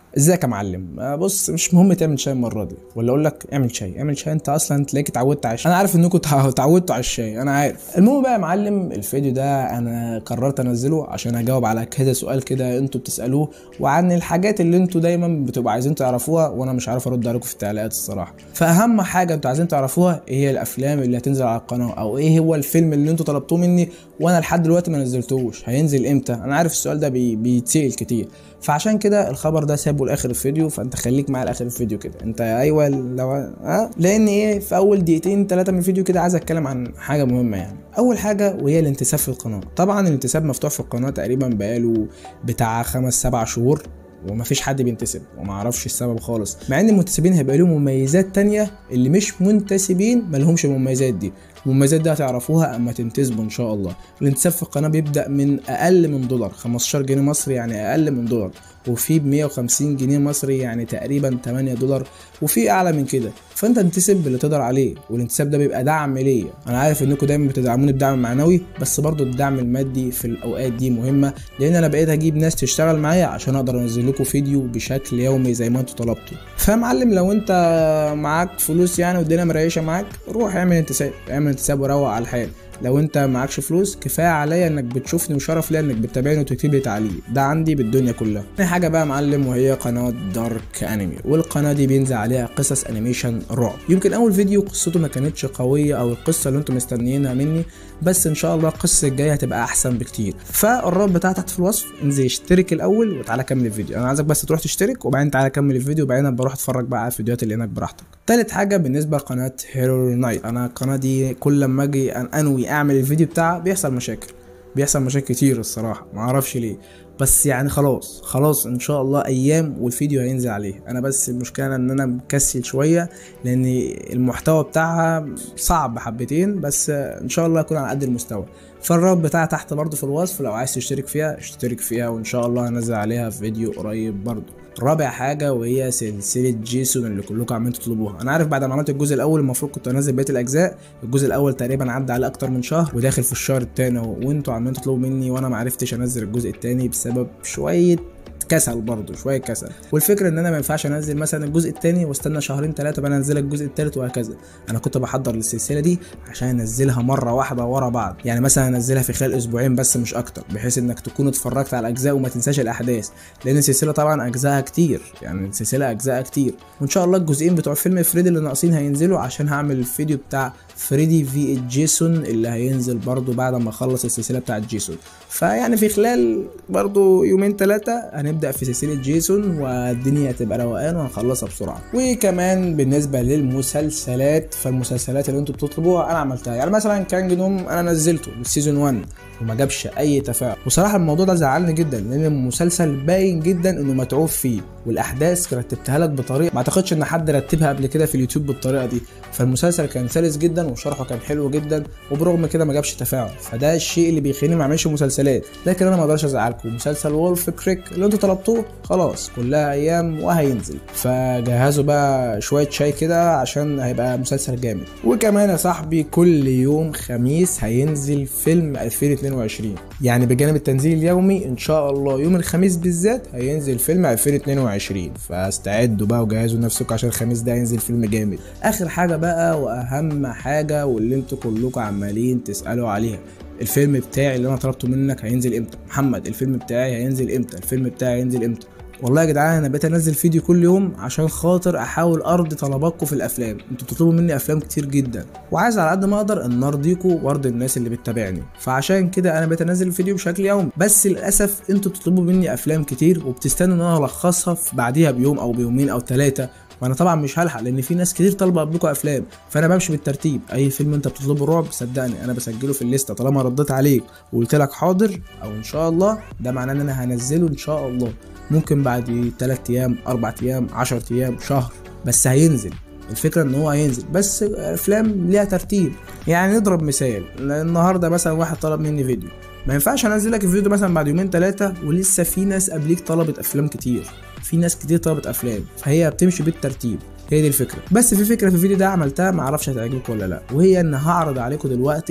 ازيك يا معلم آه، بص مش مهم تعمل شاي المره دي ولا اقول لك اعمل شاي اعمل شاي انت اصلا تلاقيك اتعودت على الشاي انا عارف انكم تع- اتعودتوا على الشاي انا عارف المهم بقى يا معلم الفيديو ده انا قررت انزله عشان اجاوب على كذا سؤال كده انتوا بتسالوه وعن الحاجات اللي انتوا دايما بتبقوا عايزين تعرفوها وانا مش عارف ارد عليكم في التعليقات الصراحه فاهم حاجه انتوا عايزين تعرفوها ايه هي الافلام اللي هتنزل على القناه او ايه هو الفيلم اللي انتوا طلبتوه مني وانا لحد دلوقتي ما نزلتوش هينزل امتى انا عارف السؤال ده بي... بيتسال كتير فعشان كده الخبر ده سابه لاخر الفيديو فانت خليك معايا لاخر الفيديو كده انت ايوه لو ها لان ايه في اول دقيقتين ثلاثه من الفيديو كده عايز اتكلم عن حاجه مهمه يعني اول حاجه وهي الانتساب في القناه طبعا الانتساب مفتوح في القناه تقريبا بقاله بتاع خمس سبع شهور ومفيش حد بينتسب وما اعرفش السبب خالص مع ان المنتسبين هيبقى لهم مميزات تانية اللي مش منتسبين ملهمش المميزات دي المميزات دي هتعرفوها اما تنتسبوا ان شاء الله الانتساب في القناه بيبدا من اقل من دولار 15 جنيه مصري يعني اقل من دولار وفي ب 150 جنيه مصري يعني تقريبا 8 دولار وفي اعلى من كده فانت انتسب باللي تقدر عليه والانتساب ده بيبقى دعم ليا انا عارف انكم دايما بتدعموني بدعم معنوي بس برضو الدعم المادي في الاوقات دي مهمه لان انا بقيت اجيب ناس تشتغل معايا عشان اقدر انزل لكم فيديو بشكل يومي زي ما انتوا طلبتوا فمعلم لو انت معاك فلوس يعني والدنيا مريشه معاك روح اعمل انتساب اعمل انتساب وروق على الحال لو انت معكش فلوس كفايه عليا انك بتشوفني وشرف ليا انك بتتابعني وتكتب لي تعليق ده عندي بالدنيا كلها تاني حاجه بقى يا معلم وهي قناه دارك انمي والقناه دي بينزل عليها قصص انيميشن رعب يمكن اول فيديو قصته ما كانتش قويه او القصه اللي انتم مستنيينها مني بس ان شاء الله القصه الجايه هتبقى احسن بكتير فالرابط بتاعها تحت في الوصف انزل اشترك الاول وتعالى كمل الفيديو انا عايزك بس تروح تشترك وبعدين تعالى كمل الفيديو وبعدين بروح اتفرج بقى على الفيديوهات اللي هناك براحتك تالت حاجه بالنسبه لقناه هيرو نايت انا القناه دي كل لما اجي أن- انوي اعمل الفيديو بتاعها بيحصل مشاكل بيحصل مشاكل كتير الصراحه ما اعرفش ليه بس يعني خلاص خلاص ان شاء الله ايام والفيديو هينزل عليه انا بس المشكله ان انا مكسل شويه لان المحتوى بتاعها صعب حبتين بس ان شاء الله يكون على قد المستوى فالرابط بتاعها تحت برضو في الوصف لو عايز تشترك فيها اشترك فيها وان شاء الله هنزل عليها فيديو قريب برضو رابع حاجة وهي سلسلة جيسون اللي كلكم عمالين تطلبوها، أنا عارف بعد ما عملت الجزء الأول المفروض كنت أنزل بقية الأجزاء، الجزء الأول تقريبا عدى عليه أكتر من شهر وداخل في الشهر التاني أهو، وأنتوا عمالين تطلبوا مني وأنا معرفتش أنزل الجزء التاني بسبب شوية كسل برضه شويه كسل والفكره ان انا ما ينفعش انزل مثلا الجزء الثاني واستنى شهرين ثلاثه بقى انزل الجزء الثالث وهكذا انا كنت بحضر للسلسله دي عشان انزلها مره واحده ورا بعض يعني مثلا انزلها في خلال اسبوعين بس مش اكتر بحيث انك تكون اتفرجت على الاجزاء وما تنساش الاحداث لان السلسله طبعا اجزائها كتير يعني السلسله اجزائها كتير وان شاء الله الجزئين بتوع فيلم فريدي اللي ناقصين هينزلوا عشان هعمل الفيديو بتاع فريدي في جيسون اللي هينزل برضو بعد ما اخلص السلسله بتاعت جيسون فيعني في خلال برضو يومين ثلاثه هنبدا في سلسله جيسون والدنيا هتبقى روقان وهنخلصها بسرعه وكمان بالنسبه للمسلسلات فالمسلسلات اللي انتوا بتطلبوها انا عملتها يعني مثلا كان جنوم انا نزلته السيزون 1 وما جابش اي تفاعل وصراحه الموضوع ده زعلني جدا لان المسلسل باين جدا انه متعوب فيه والاحداث رتبتها لك بطريقه ما اعتقدش ان حد رتبها قبل كده في اليوتيوب بالطريقه دي فالمسلسل كان سلس جدا وشرحه كان حلو جدا وبرغم كده ما جابش تفاعل فده الشيء اللي بيخليني ما اعملش مسلسلات لكن انا ما اقدرش ازعلكم مسلسل وولف كريك اللي انتوا طلبتوه خلاص كلها ايام وهينزل فجهزوا بقى شويه شاي كده عشان هيبقى مسلسل جامد وكمان يا صاحبي كل يوم خميس هينزل فيلم 2022 يعني بجانب التنزيل اليومي ان شاء الله يوم الخميس بالذات هينزل فيلم 2022 فاستعدوا بقى وجهزوا نفسكم عشان الخميس ده هينزل فيلم جامد اخر حاجه بقى واهم حاجه واللي انتوا كلكم عمالين تسالوا عليها الفيلم بتاعي اللي انا طلبته منك هينزل امتى محمد الفيلم بتاعي هينزل امتى الفيلم بتاعي هينزل امتى والله يا جدعان انا بقيت انزل فيديو كل يوم عشان خاطر احاول ارضي طلباتكم في الافلام انتوا بتطلبوا مني افلام كتير جدا وعايز على قد ما اقدر ان ارضيكم وارضي الناس اللي بتتابعني فعشان كده انا بقيت انزل الفيديو بشكل يومي بس للاسف انتوا بتطلبوا مني افلام كتير وبتستنوا ان انا الخصها في بعديها بيوم او بيومين او ثلاثه وانا طبعا مش هلحق لان في ناس كتير طالبه قبلكم افلام فانا بمشي بالترتيب اي فيلم انت بتطلبه رعب صدقني انا بسجله في الليسته طالما رديت عليك وقلت لك حاضر او ان شاء الله ده معناه ان انا هنزله ان شاء الله ممكن بعد 3 ايام 4 ايام 10 ايام شهر بس هينزل الفكره ان هو هينزل بس افلام ليها ترتيب يعني نضرب مثال النهارده مثلا واحد طلب مني فيديو ما ينفعش انزل لك الفيديو مثلا بعد يومين ثلاثه ولسه في ناس قبليك طلبت افلام كتير في ناس كتير طلبت افلام فهي بتمشي بالترتيب هي دي الفكره بس في فكره في الفيديو ده عملتها ما اعرفش هتعجبكم ولا لا وهي ان هعرض عليكم دلوقتي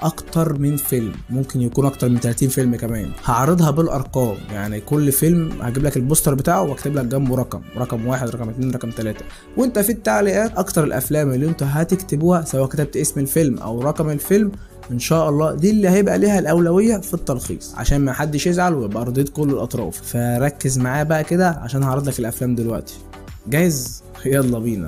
اكتر من فيلم ممكن يكون اكتر من 30 فيلم كمان هعرضها بالارقام يعني كل فيلم هجيب لك البوستر بتاعه واكتب لك جنبه رقم رقم واحد رقم اتنين رقم تلاتة وانت في التعليقات اكتر الافلام اللي انتوا هتكتبوها سواء كتبت اسم الفيلم او رقم الفيلم ان شاء الله دي اللي هيبقى ليها الاولويه في التلخيص عشان ما حدش يزعل ويبقى رضيت كل الاطراف فركز معايا بقى كده عشان هعرض لك الافلام دلوقتي جاهز يلا بينا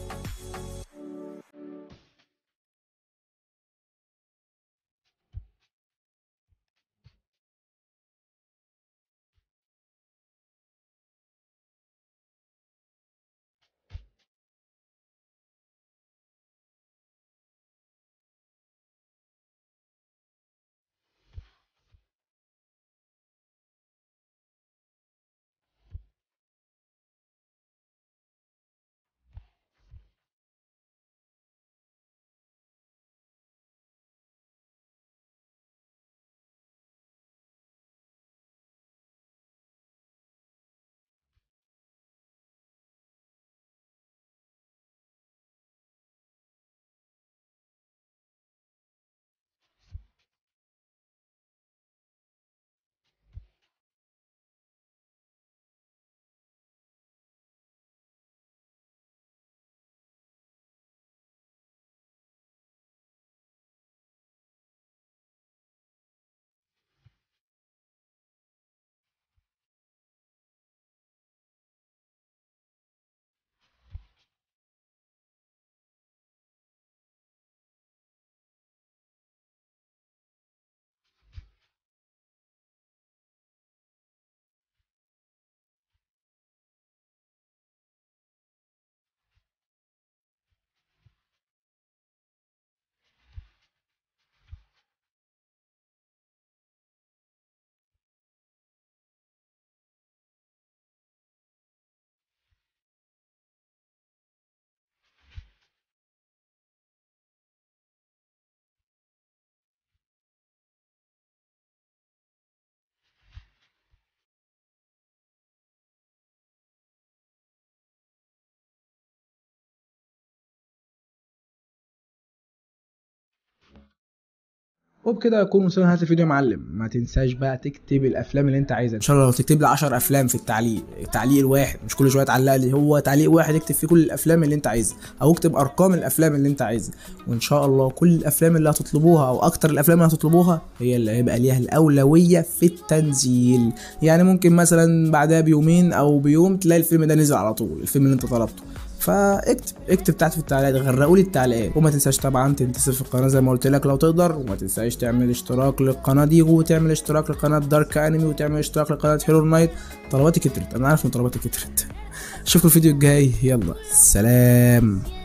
وبكده يكون وصلنا لنهايه الفيديو يا معلم ما تنساش بقى تكتب الافلام اللي انت عايزها ان شاء الله لو تكتب لي 10 افلام في التعليق التعليق الواحد مش كل شويه تعلق لي هو تعليق واحد اكتب فيه كل الافلام اللي انت عايزها او اكتب ارقام الافلام اللي انت عايزها وان شاء الله كل الافلام اللي هتطلبوها او اكتر الافلام اللي هتطلبوها هي اللي هيبقى ليها الاولويه في التنزيل يعني ممكن مثلا بعدها بيومين او بيوم تلاقي الفيلم ده نزل على طول الفيلم اللي انت طلبته فاكتب اكتب تحت في التعليقات غرقوا لي التعليقات وما تنساش طبعا تنتصر في القناه زي ما قلت لك لو تقدر وما تنساش تعمل اشتراك للقناه دي وتعمل اشتراك لقناه دارك انمي وتعمل اشتراك لقناه هيرو نايت طلباتي كترت انا عارف ان طلباتي كترت اشوفكم الفيديو الجاي يلا سلام